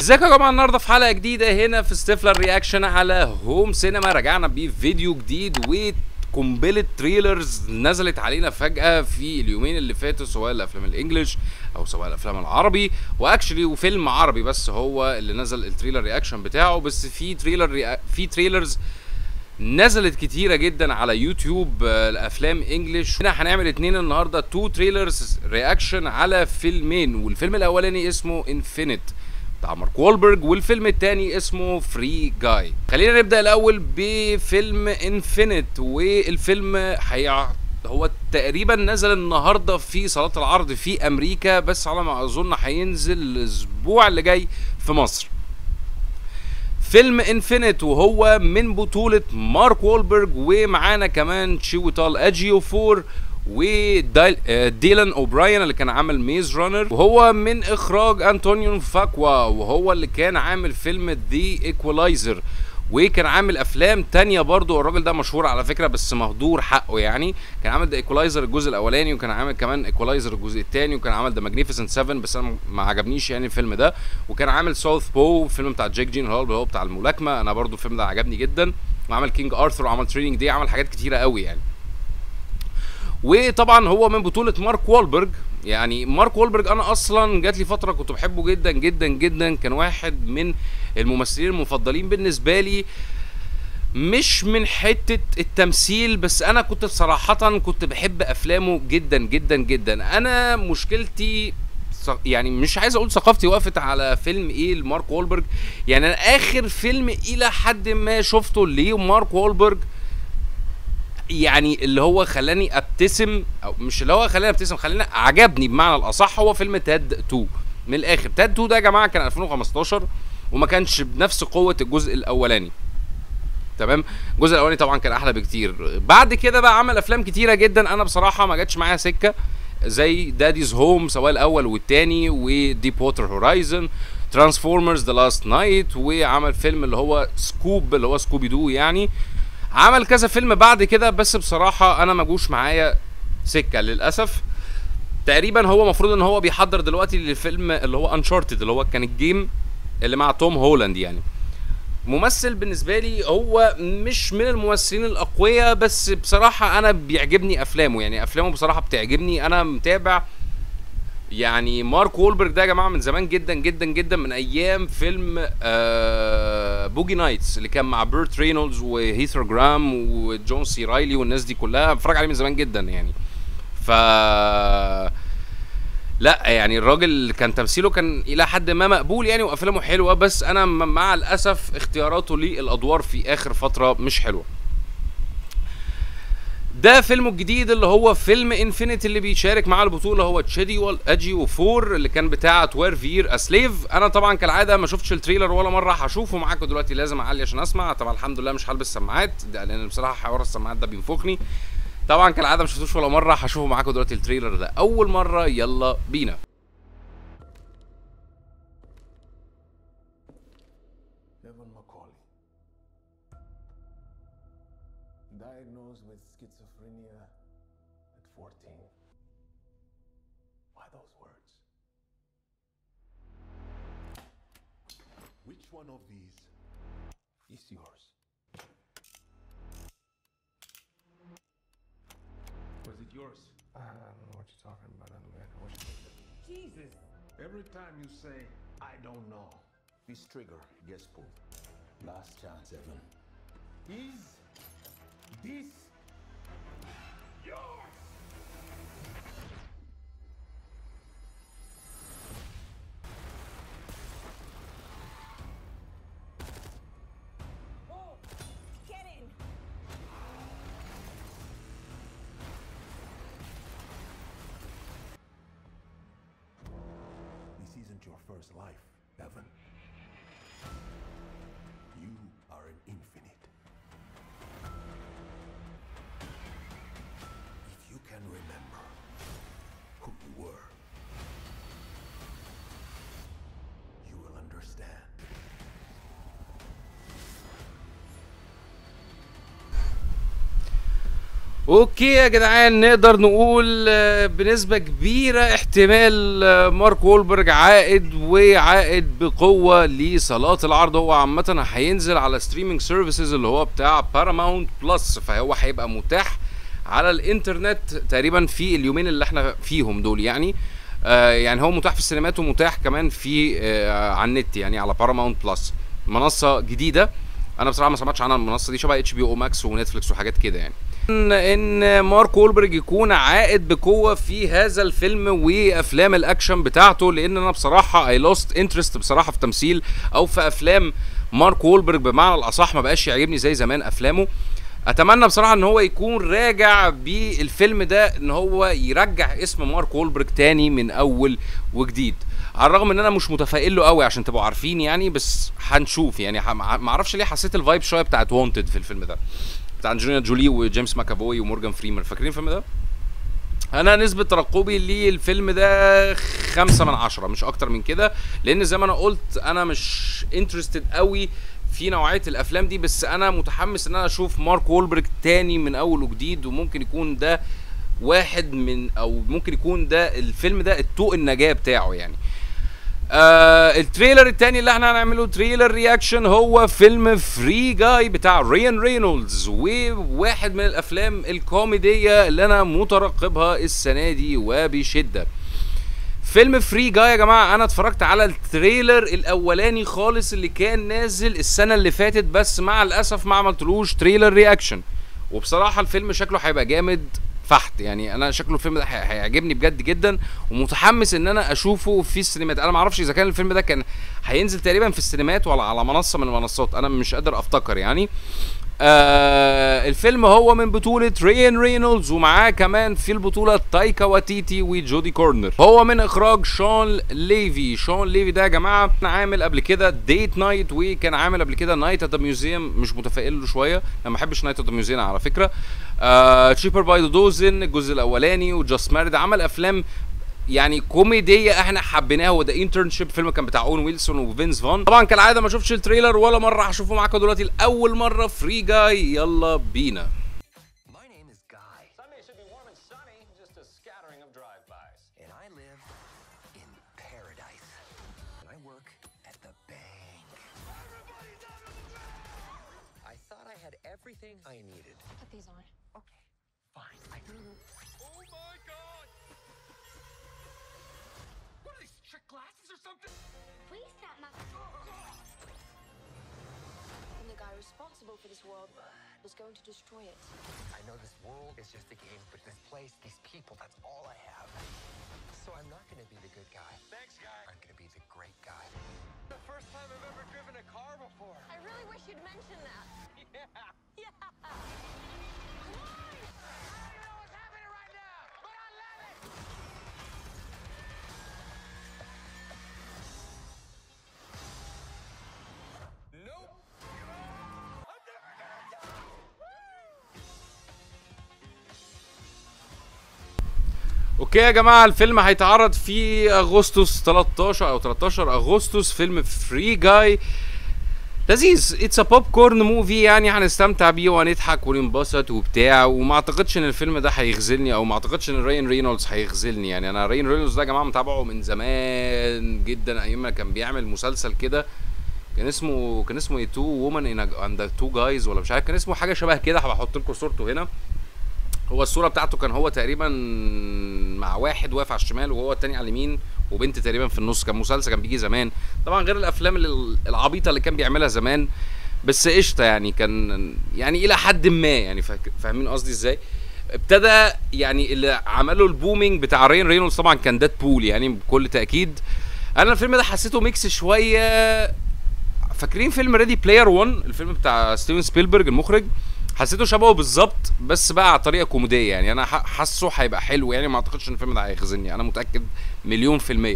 ازيكم يا جماعه النهارده في حلقه جديده هنا في ستيفلر رياكشن على هوم سينما رجعنا بفيديو جديد وقنبله تريلرز نزلت علينا فجاه في اليومين اللي فاتوا سواء الافلام الانجليش او سواء الافلام العربي واكشلي وفيلم عربي بس هو اللي نزل التريلر رياكشن بتاعه بس في تريلر ريا... في تريلرز نزلت كتيرة جدا على يوتيوب آه، الافلام انجلش هنا هنعمل اتنين النهارده تو تريلرز رياكشن على فيلمين والفيلم الاولاني اسمه انفينيت بتاع مارك وولبرج والفيلم التاني اسمه فري جاي خلينا نبدا الاول بفيلم انفينيت والفيلم هي هو تقريبا نزل النهارده في صالات العرض في امريكا بس على ما اظن هينزل الاسبوع اللي جاي في مصر فيلم انفينيت وهو من بطولة مارك وولبرج ومعانا كمان تشيوتال اجيوفور وديلان اوبراين اللي كان عامل ميز رانر وهو من اخراج انطونيو فاكوا وهو اللي كان عامل فيلم ذا ايكولايزر وكان عامل افلام تانية برضو الراجل ده مشهور على فكره بس مهدور حقه يعني كان عامل ذا ايكولايزر الجزء الاولاني وكان عامل كمان ايكولايزر الجزء الثاني وكان عامل ذا ماجنيفيسنت 7 بس انا ما عجبنيش يعني الفيلم ده وكان عامل ساوث بو الفيلم بتاع جيك جين هول اللي هو بتاع الملاكمه انا برضو الفيلم ده عجبني جدا وعمل كينج ارثر وعمل تريننج دي عمل حاجات كتيره قوي يعني وطبعا هو من بطولة مارك وولبرج يعني مارك وولبرج انا اصلا جات لي فترة كنت بحبه جدا جدا جدا كان واحد من الممثلين المفضلين بالنسبة لي مش من حتة التمثيل بس انا كنت صراحة كنت بحب افلامه جدا جدا جدا انا مشكلتي ث- يعني مش عايز اقول ثقافتي وقفت على فيلم ايه لمارك وولبرج يعني انا اخر فيلم الى حد ما شفته لمارك وولبرج يعني اللي هو خلاني ابتسم او مش اللي هو خلاني ابتسم خلاني عجبني بمعنى الاصح هو فيلم تاد 2 من الاخر تاد 2 ده يا جماعه كان 2015 وما كانش بنفس قوه الجزء الاولاني تمام الجزء الاولاني طبعا كان احلى بكتير بعد كده بقى عمل افلام كتيره جدا انا بصراحه ما جاتش معايا سكه زي داديز هوم سواء الاول والتاني وديب ووتر هورايزن ترانسفورمرز ذا لاست نايت وعمل فيلم اللي هو سكوب اللي هو سكوبي دو يعني عمل كذا فيلم بعد كده بس بصراحه انا ما جوش معايا سكه للاسف تقريبا هو المفروض ان هو بيحضر دلوقتي للفيلم اللي هو انشارتد اللي هو كان الجيم اللي مع توم هولاند يعني ممثل بالنسبه لي هو مش من الممثلين الاقوياء بس بصراحه انا بيعجبني افلامه يعني افلامه بصراحه بتعجبني انا متابع يعني مارك وولبرج ده يا جماعه من زمان جدا جدا جدا من ايام فيلم آه بوجي نايتس اللي كان مع بيرت رينولدز وهيثر جرام وجون سي رايلي والناس دي كلها بتفرج عليه من زمان جدا يعني ف لا يعني الراجل كان تمثيله كان الى حد ما مقبول يعني وافلامه حلوه بس انا م- مع الاسف اختياراته للادوار في اخر فتره مش حلوه ده فيلمه الجديد اللي هو فيلم انفينيتي اللي بيشارك معاه البطوله هو تشيدي والاجي وفور اللي كان بتاع 12 يير اسليف انا طبعا كالعاده ما شفتش التريلر ولا مره هشوفه معاكم دلوقتي لازم اعلي عشان اسمع طبعا الحمد لله مش هلبس سماعات ده لان بصراحه حوار السماعات ده بينفخني طبعا كالعاده ما شفتوش ولا مره هشوفه معاكم دلوقتي التريلر ده اول مره يلا بينا Evan Macaulay. Diagnosed with schizophrenia at 14. Why those words? Which one of these? Is yours. Was it yours? I don't know what you're talking about. I don't know what you're Jesus. Every time you say, I don't know, this trigger gets pulled. Last chance, Evan. Is this yours? Get in! This isn't your first life, Evan. You are an infinite. If you can remember who you were, you will understand. اوكي يا جدعان نقدر نقول آه، بنسبة كبيرة احتمال آه، مارك وولبرج عائد وعائد بقوة لصالات العرض هو عامة هينزل على ستريمينج سيرفيسز اللي هو بتاع باراماونت بلس فهو هيبقى متاح على الانترنت تقريبا في اليومين اللي احنا فيهم دول يعني آه يعني هو متاح في السينمات ومتاح كمان في آه على النت يعني على باراماونت بلس منصة جديدة انا بصراحة ما سمعتش عنها المنصة دي شبه اتش بي او ماكس ونتفليكس وحاجات كده يعني ان ان مارك وولبرج يكون عائد بقوه في هذا الفيلم وافلام الاكشن بتاعته لان انا بصراحه اي لوست انترست بصراحه في تمثيل او في افلام مارك وولبرج بمعنى الاصح ما بقاش يعجبني زي زمان افلامه اتمنى بصراحه ان هو يكون راجع بالفيلم ده ان هو يرجع اسم مارك وولبرج تاني من اول وجديد على الرغم ان انا مش متفائل له قوي عشان تبقوا عارفين يعني بس هنشوف يعني ح- ما اعرفش ليه حسيت الفايب شويه بتاعت وونتد في الفيلم ده بتاع انجلينا جولي وجيمس ماكافوي ومورجان فريمان فاكرين الفيلم ده؟ انا نسبة ترقبي للفيلم ده خمسة من عشرة مش اكتر من كده لان زي ما انا قلت انا مش انترستد قوي في نوعية الافلام دي بس انا متحمس ان انا اشوف مارك وولبرج تاني من اول وجديد وممكن يكون ده واحد من او ممكن يكون ده الفيلم ده الطوق النجاة بتاعه يعني آه التريلر التاني اللي احنا هنعمله تريلر رياكشن هو فيلم فري جاي بتاع ريان رينولدز وواحد من الافلام الكوميديه اللي انا مترقبها السنه دي وبشده فيلم فري جاي يا جماعه انا اتفرجت على التريلر الاولاني خالص اللي كان نازل السنه اللي فاتت بس مع الاسف ما عملتلوش تريلر رياكشن وبصراحه الفيلم شكله هيبقى جامد فحت يعني انا شكله الفيلم ده هي- هيعجبني بجد جدا ومتحمس ان انا اشوفه في السينمات انا ما اعرفش اذا كان الفيلم ده كان هينزل تقريبا في السينمات ولا على منصه من المنصات انا مش قادر افتكر يعني آه الفيلم هو من بطولة ريان رينولدز ومعاه كمان في البطولة تايكا واتيتي وجودي كورنر هو من اخراج شون ليفي شون ليفي ده يا جماعة كان عامل قبل كده ديت نايت وكان عامل قبل كده نايت ات ذا ميوزيوم مش متفائل له شوية انا ما بحبش نايت ات ذا ميوزيوم على فكرة آه تشيبر باي ذا دوزن الجزء الاولاني وجاست مارد عمل افلام يعني كوميديه احنا حبيناها وده انترنشيب فيلم كان بتاع اون ويلسون وفينس فون طبعا كالعاده ما شفتش التريلر ولا مره هشوفه معاكم دلوقتي لاول مره فري جاي يلا بينا My name is Guy, Sunday should be warm and sunny, just a scattering of drive-bys. and I live in paradise. And I work at the bank. I thought I had everything I needed. Put these on. Okay, fine. I Oh my god! What are these trick glasses or something? Please stop my. And the guy responsible for this world was going to destroy it. I know this world is just a game, but this place, these people, that's all I have. So I'm not gonna be the good guy. Thanks, guy. I'm gonna be the great guy. The first time I've ever driven a car before. I really wish you'd mention that. Yeah. Yeah. Nope. I'm never gonna do اوكي يا جماعه الفيلم هيتعرض في اغسطس 13 او 13 اغسطس فيلم فري جاي لذيذ اتس ا بوب كورن موفي يعني هنستمتع بيه وهنضحك وننبسط وبتاع وما اعتقدش ان الفيلم ده هيخذلني او ما اعتقدش ان رين رينولدز هيخذلني يعني انا رين رينولدز ده يا جماعه متابعه من زمان جدا ايام ما كان بيعمل مسلسل كده كان اسمه كان اسمه ايه تو وومن ان اند تو جايز ولا مش عارف كان اسمه حاجه شبه كده هبقى احط لكم صورته هنا هو الصوره بتاعته كان هو تقريبا مع واحد واقف على الشمال وهو التاني على اليمين وبنت تقريبا في النص كان مسلسل كان بيجي زمان طبعا غير الافلام ال- العبيطه اللي كان بيعملها زمان بس قشطه يعني كان يعني الى حد ما يعني فاك- فاهمين قصدي ازاي ابتدى يعني اللي عمله البومينج بتاع رين رينولدز طبعا كان ديد بول يعني بكل تاكيد انا الفيلم ده حسيته ميكس شويه فاكرين فيلم ريدي بلاير 1 الفيلم بتاع ستيفن سبيلبرج المخرج حسيته شبهه بالظبط بس بقى على طريقه كوميديه يعني انا ح- حاسه هيبقى حلو يعني ما اعتقدش ان الفيلم ده هيخزني انا متاكد مليون في الميه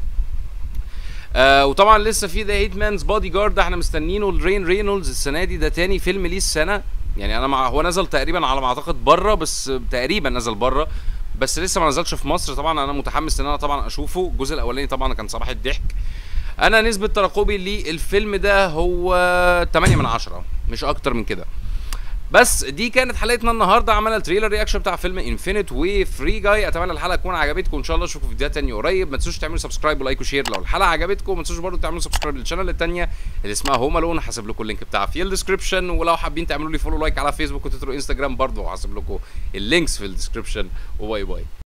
آه وطبعا لسه في ذا هيت مانز بودي جارد ده احنا مستنينه لرين رينولدز السنه دي ده تاني فيلم ليه السنه يعني انا مع هو نزل تقريبا على ما اعتقد بره بس تقريبا نزل بره بس لسه ما نزلش في مصر طبعا انا متحمس ان انا طبعا اشوفه الجزء الاولاني طبعا كان صباح الضحك انا نسبه ترقبي للفيلم ده هو 8 من 10 مش اكتر من كده بس دي كانت حلقتنا النهارده عملنا التريلر رياكشن بتاع فيلم انفينيت وفري جاي اتمنى الحلقه تكون عجبتكم ان شاء الله اشوفكم في فيديوهات تانية قريب ما تنسوش تعملوا سبسكرايب ولايك وشير لو الحلقه عجبتكم ما تنسوش برضه تعملوا سبسكرايب للشانل التانية اللي اسمها هوم الون هسيب لكم اللينك بتاعها في الديسكربشن ولو حابين تعملوا لي فولو لايك على فيسبوك وتويتر وانستجرام برضه هسيب لكم اللينكس في الديسكربشن وباي باي